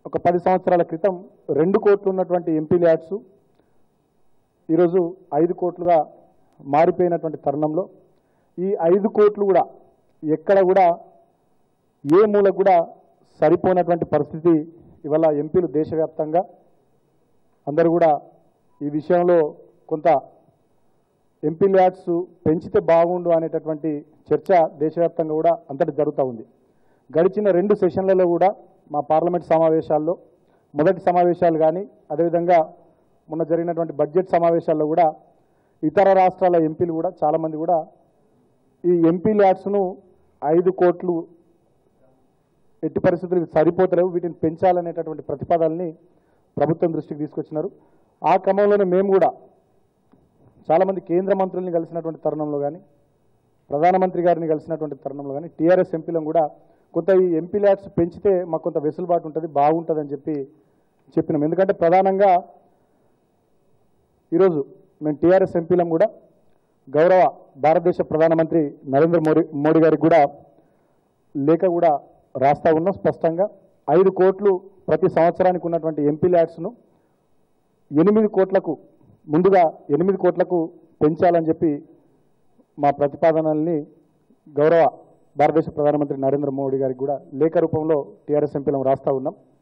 ఒక పది సంవత్సరాల క్రితం రెండు కోట్లు ఉన్నటువంటి ఎంపీ ల్యాడ్స్ ఈరోజు ఐదు కోట్లుగా మారిపోయినటువంటి తరుణంలో ఈ ఐదు కోట్లు కూడా ఎక్కడ కూడా ఏ మూల కూడా సరిపోయినటువంటి పరిస్థితి ఇవాళ ఎంపీలు దేశవ్యాప్తంగా అందరూ కూడా ఈ విషయంలో కొంత ఎంపీ ల్యాడ్స్ పెంచితే బాగుండు అనేటటువంటి చర్చ దేశవ్యాప్తంగా కూడా అంతటి జరుగుతూ ఉంది గడిచిన రెండు సెషన్లలో కూడా మా పార్లమెంట్ సమావేశాల్లో మొదటి సమావేశాలు కానీ అదేవిధంగా మొన్న జరిగినటువంటి బడ్జెట్ సమావేశాల్లో కూడా ఇతర రాష్ట్రాల ఎంపీలు కూడా చాలామంది కూడా ఈ ఎంపీ ల్యాడ్స్ను ఐదు కోట్లు ఎట్టి పరిస్థితులు ఇవి సరిపోతలేవు వీటిని పెంచాలనేటటువంటి ప్రతిపాదనని ప్రభుత్వం దృష్టికి తీసుకొచ్చినారు ఆ క్రమంలోనే మేము కూడా చాలామంది కేంద్ర మంత్రుల్ని కలిసినటువంటి తరుణంలో కానీ ప్రధానమంత్రి గారిని కలిసినటువంటి తరుణంలో కానీ టీఆర్ఎస్ ఎంపీలను కూడా కొంత ఈ ఎంపీ ల్యాడ్స్ పెంచితే మాకు కొంత వెసులుబాటు ఉంటుంది బాగుంటుందని చెప్పి చెప్పినాం ఎందుకంటే ప్రధానంగా ఈరోజు మేము టీఆర్ఎస్ ఎంపీలం కూడా గౌరవ భారతదేశ ప్రధానమంత్రి నరేంద్ర మోడీ మోడీ గారికి కూడా లేఖ కూడా రాస్తా ఉన్నాం స్పష్టంగా ఐదు కోట్లు ప్రతి సంవత్సరానికి ఉన్నటువంటి ఎంపీ ల్యాడ్స్ను ఎనిమిది కోట్లకు ముందుగా ఎనిమిది కోట్లకు పెంచాలని చెప్పి మా ప్రతిపాదనల్ని గౌరవ భారతదేశ ప్రధానమంత్రి నరేంద్ర మోడీ గారికి కూడా లేఖ రూపంలో టీఆర్ఎస్ ఎంపీలను రాస్తా ఉన్నాం